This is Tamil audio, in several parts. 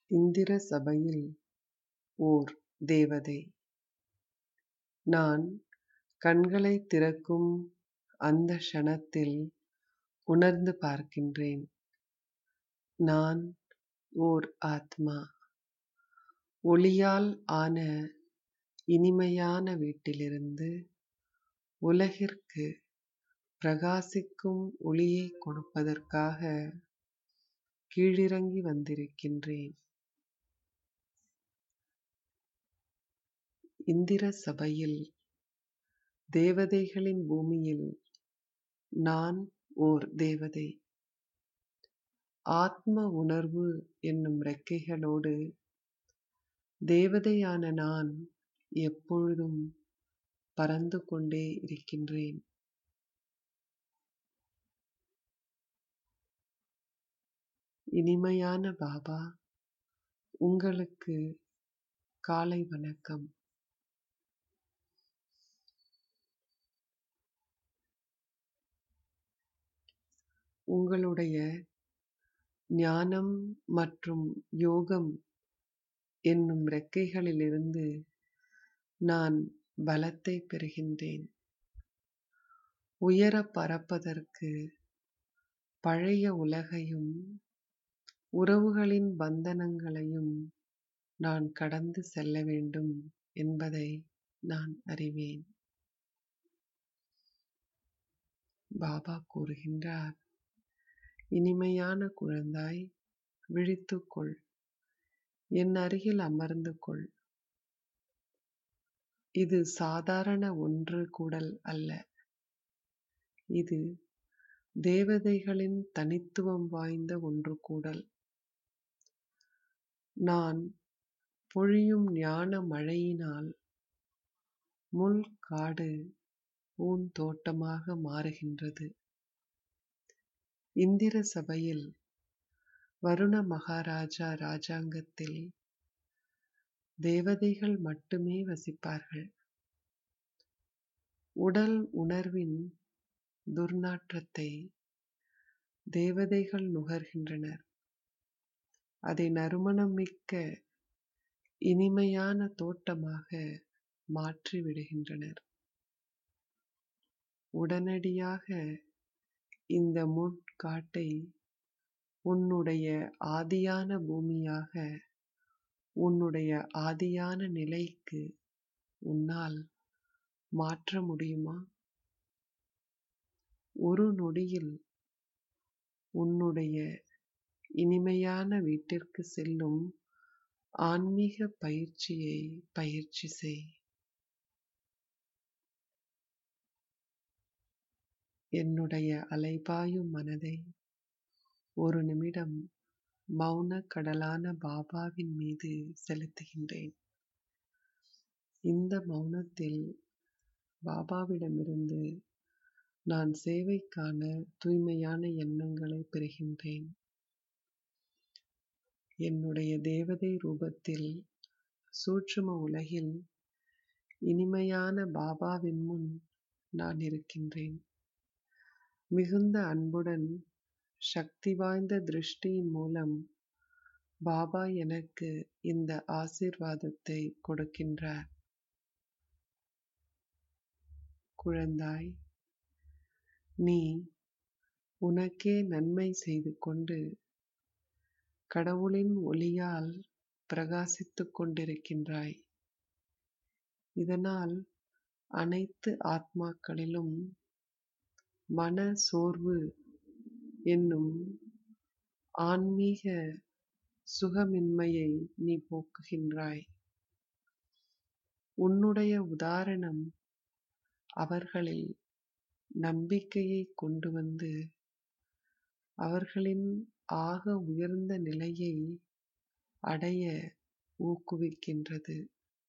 இந்திர சபையில் ஓர் தேவதை. நான் கண்களைத் திறக்கும் அந்த க்ஷணத்தில் உணர்ந்து பார்க்கின்றேன். நான் ஓர் ஆத்மா. ஒளியால் ஆன இனிமையான வீட்டிலிருந்து உலகிற்குப் பிரகாசிக்கும் ஒளியைக் கொடுப்பதற்காகக் கீழிறங்கி வந்திருக்கின்றேன். இந்திர சபையில் தேவதைகளின் பூமியில் நான் ஓர் தேவதை. ஆத்ம உணர்வு என்னும் இறக்கைகளோடு தேவதையான நான் எப்பொழுதும் பறந்து கொண்டே இருக்கின்றேன். இனிமையான பாபா உங்களுக்கு காலை வணக்கம். உங்களுடைய ஞானம் மற்றும் யோகம் என்னும் இறக்கைகளிலிருந்து நான் பலத்தைப் பெறுகின்றேன். உயரப் பறப்பதற்கு பழைய உலகையும் உறவுகளின் பந்தனங்களையும் நான் கடந்து செல்ல வேண்டும் என்பதை நான் அறிவேன். பாபா கூறுகின்றார் இனிமையான குழந்தாய் விழித்துக்கொள். என் அருகில் அமர்ந்து கொள். இது சாதாரண ஒன்று கூடல் அல்ல. இது தேவதைகளின் தனித்துவம் வாய்ந்த ஒன்று கூடல். நான் பொழியும் ஞான மழையினால் முள் காடு பூந்தோட்டமாக மாறுகின்றது. இந்திர சபையில் வருண மகாராஜா ராஜாங்கத்தில் தேவதைகள் மட்டுமே வசிப்பார்கள். உடல் உணர்வின் துர்நாற்றத்தை தேவதைகள் நுகர்கின்றனர். அதை நறுமணம் மிக்க இனிமையான தோட்டமாக மாற்றி விடுகின்றனர். உடனடியாக இந்த முட்காட்டை உன்னுடைய ஆதியான பூமியாக உன்னுடைய ஆதியான நிலைக்கு உன்னால் மாற்ற முடியுமா? ஒரு நொடியில் உன்னுடைய இனிமையான வீட்டிற்குச் செல்லும் ஆன்மீக பயிற்சியை பயிற்சி செய். என்னுடைய அலைபாயும் மனதை ஒரு நிமிடம் மௌனக் கடலான பாபாவின் மீது செலுத்துகின்றேன். இந்த மௌனத்தில் பாபாவிடமிருந்து நான் சேவைக்கான தூய்மையான எண்ணங்களைப் பெறுகின்றேன். என்னுடைய தேவதை ரூபத்தில் சூட்சும உலகில் இனிமையான பாபாவின் முன் நான் இருக்கின்றேன். மிகுந்த அன்புடன் சக்தி வாய்ந்த திருஷ்டியின் மூலம் பாபா எனக்கு இந்த ஆசீர்வாதத்தை கொடுக்கின்றார். குழந்தாய் நீ உனக்கே நன்மை செய்து கொண்டு கடவுளின் ஒளியால் பிரகாசித்துக் கொண்டிருக்கின்றாய். இதனால் அனைத்து ஆத்மாக்களிலும் மன சோர்வு என்னும் ஆன்மீக சுகமின்மையை நீ போக்குகின்றாய். உன்னுடைய உதாரணம் அவர்களில் நம்பிக்கையைக் கொண்டு வந்து அவர்களின் ஆக உயர்ந்த நிலையை அடைய ஊக்குவிக்கின்றது.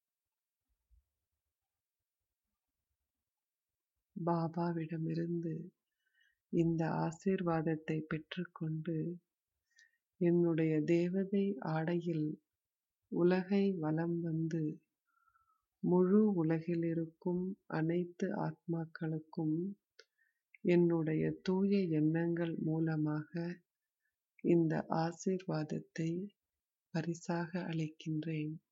பாபாவிடமிருந்து இந்த ஆசீர்வாதத்தை பெற்றுக்கொண்டு என்னுடைய தேவதை ஆடையில் உலகை வலம் வந்து முழு உலகிலிருக்கும் அனைத்து ஆத்மாக்களுக்கும் என்னுடைய தூய எண்ணங்கள் மூலமாக இந்த ஆசீர்வாதத்தை பரிசாக அளிக்கின்றேன்